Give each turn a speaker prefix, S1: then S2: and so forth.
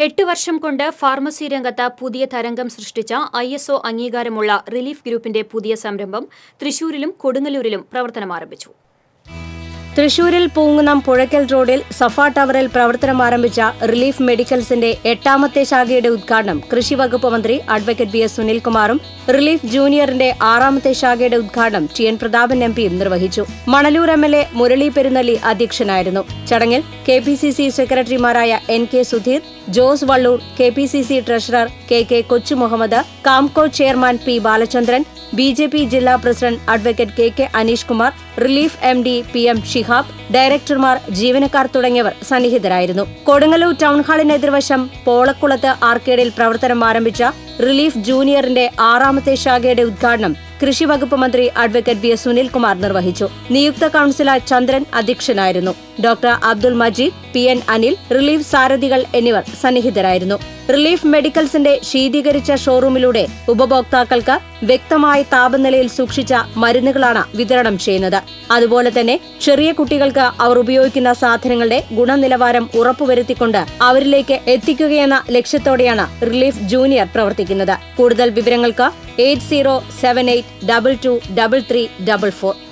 S1: എട്ട് വർഷം കൊണ്ട് ഫാർമസി രംഗത്ത് പുതിയ തരംഗം സൃഷ്ടിച്ച ഐ എസ് ഒ അംഗീകാരമുള്ള റിലീഫ് ഗ്രൂപ്പിന്റെ പുതിയ സംരംഭം തൃശൂരിലും കൊടുങ്ങല്ലൂരിലും പ്രവർത്തനം ആരംഭിച്ചു
S2: തൃശൂരിൽ പൂങ്കുന്നം പുഴയ്ക്കൽ റോഡിൽ സഫ ടവറിൽ പ്രവർത്തനം ആരംഭിച്ച റിലീഫ് മെഡിക്കൽസിന്റെ എട്ടാമത്തെ ശാഖയുടെ ഉദ്ഘാടനം കൃഷി വകുപ്പ് മന്ത്രി അഡ്വക്കേറ്റ് ബി എസ് സുനിൽകുമാറും റിലീഫ് ജൂനിയറിന്റെ ആറാമത്തെ ശാഖയുടെ ഉദ്ഘാടനം ടി എൻ പ്രതാപൻ എം പിയും നിർവഹിച്ചു Manalur M L A Murali Perunnalli അധ്യക്ഷനായിരുന്നു ചടങ്ങിൽ കെ പി സി സി സെക്രട്ടറിമാരായ N K Sudheer Jose Vallur K P C C treasurer K K Kochu Muhammad Kamco chairman P Balachandran B J P ജില്ലാ president advocate K K Aneesh Kumar Relief M D P M Shihab ഡയറക്ടർമാർ ജീവനക്കാർ തുടങ്ങിയവർ സന്നിഹിതരായിരുന്നു കൊടുങ്ങല്ലൂർ ടൗൺഹാളിന് എതിർവശം പോളക്കുളത്ത് ആർക്കേഡിൽ പ്രവർത്തനം ആരംഭിച്ച റിലീഫ് ജൂനിയറിന്റെ ആറാമത്തെ ശാഖയുടെ ഉദ്ഘാടനം കൃഷി വകുപ്പ് മന്ത്രി അഡ്വക്കേറ്റ് ബി എസ് സുനിൽകുമാർ നിർവഹിച്ചു നിയുക്ത കൌൺസിലർ ചന്ദ്രൻ അധ്യക്ഷനായിരുന്നു doctor Abdul Majeed P N Anil Relief സാരഥികൾ എന്നിവർ സന്നിഹിതരായിരുന്നു റിലീഫ് മെഡിക്കൽസിന്റെ ശീതീകരിച്ച ഷോറൂമിലൂടെ ഉപഭോക്താക്കൾക്ക് വ്യക്തമായ താപനിലയിൽ സൂക്ഷിച്ച മരുന്നുകളാണ് വിതരണം ചെയ്യുന്നത് അതുപോലെ തന്നെ ചെറിയ കുട്ടികൾക്ക് അവർ ഉപയോഗിക്കുന്ന സാധനങ്ങളുടെ ഗുണനിലവാരം ഉറപ്പുവരുത്തിക്കൊണ്ട് അവരിലേക്ക് എത്തിക്കുകയെന്ന ലക്ഷ്യത്തോടെയാണ് റിലീഫ് ജൂനിയർ പ്രവർത്തിക്കുന്നത് കൂടുതൽ വിവരങ്ങൾക്ക് eight zero seven eight double two double three double four